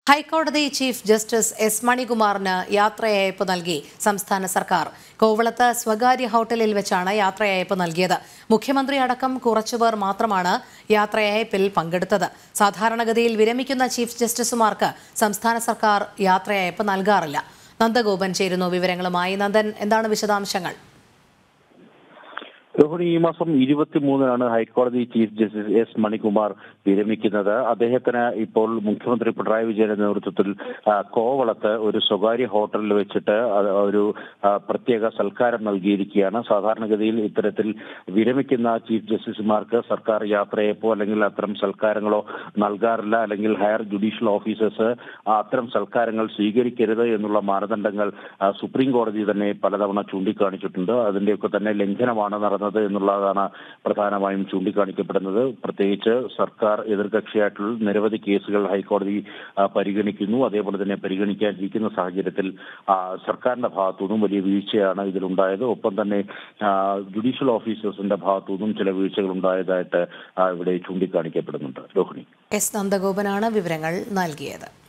ഹൈക്കോടതി chief justice S മണികുമാറിന് യാത്രയയപ്പ് നൽകി സംസ്ഥാന സർക്കാർ കോവളത്ത് സ്വകാര്യ ഹോട്ടലിൽ വെച്ചാണ് യാത്രയയപ്പ് നൽകിയത് മുഖ്യമന്ത്രി അടക്കം കുറച്ചുപേർ മാത്രമാണ് യാത്രയയപ്പിൽ പങ്കെടുത്തത് സാധാരണഗതിയിൽ വിരമിക്കുന്ന ചീഫ് ജസ്റ്റിസുമാർക്ക് സംസ്ഥാന സർക്കാർ യാത്രയയപ്പ് നൽകാറില്ല നന്ദഗോപൻ ചേരുന്നു വിവരങ്ങളുമായി നന്ദൻ എന്താണ് വിശദാംശങ്ങൾ രോഹിണി ഈ മാസം ഇരുപത്തിമൂന്നിനാണ് ഹൈക്കോടതി ചീഫ് ജസ്റ്റിസ് എസ് മണികുമാർ വിരമിക്കുന്നത് അദ്ദേഹത്തിന് ഇപ്പോൾ മുഖ്യമന്ത്രി പിണറായി വിജയന്റെ നേതൃത്വത്തിൽ ആ, കോവളത്ത് ഒരു സ്വകാര്യ ഹോട്ടലിൽ വെച്ചിട്ട് അത് ഒരു ആ, പ്രത്യേക സൽക്കാരം നൽകിയിരിക്കുകയാണ് സാധാരണഗതിയിൽ ഇത്തരത്തിൽ വിരമിക്കുന്ന ചീഫ് ജസ്റ്റിസുമാർക്ക് സർക്കാർ യാത്രയപ്പോ അല്ലെങ്കിൽ അത്തരം സൽക്കാരങ്ങളോ നൽകാറില്ല അല്ലെങ്കിൽ ഹയർ ജുഡീഷ്യൽ ഓഫീസേഴ്സ് അത്തരം സൽക്കാരങ്ങൾ സ്വീകരിക്കരുത് എന്നുള്ള മാനദണ്ഡങ്ങൾ ആ, സുപ്രീം കോടതി തന്നെ പലതവണ ചൂണ്ടിക്കാണിച്ചിട്ടുണ്ട് അതിന്റെയൊക്കെ തന്നെ ലംഘനമാണ് നടന്നത് എന്നുള്ളതാണ് പ്രധാനമായും ചൂണ്ടിക്കാണിക്കപ്പെടുന്നത് പ്രത്യേകിച്ച് സർക്കാർ എതിർകക്ഷിയായിട്ടുള്ള നിരവധി കേസുകൾ ഹൈക്കോടതി ആ, പരിഗണിക്കുന്നു അതേപോലെ തന്നെ പരിഗണിക്കാനിരിക്കുന്ന സാഹചര്യത്തിൽ ആ, സർക്കാരിന്റെ ഭാഗത്തുനിന്നും വലിയ വീഴ്ചയാണ് ഇതിലുണ്ടായത് ഒപ്പം തന്നെ ആ, ജുഡീഷ്യൽ ഓഫീസേഴ്സിന്റെ ഭാഗത്തുനിന്നും ചില വീഴ്ചകൾ ഉണ്ടായതായിട്ട് ആ, ഇവിടെ ചൂണ്ടിക്കാണിക്കപ്പെടുന്നുണ്ട് രോഹിണി എസ് നന്ദഗോപനാണ് വിവരങ്ങൾ നൽകിയത്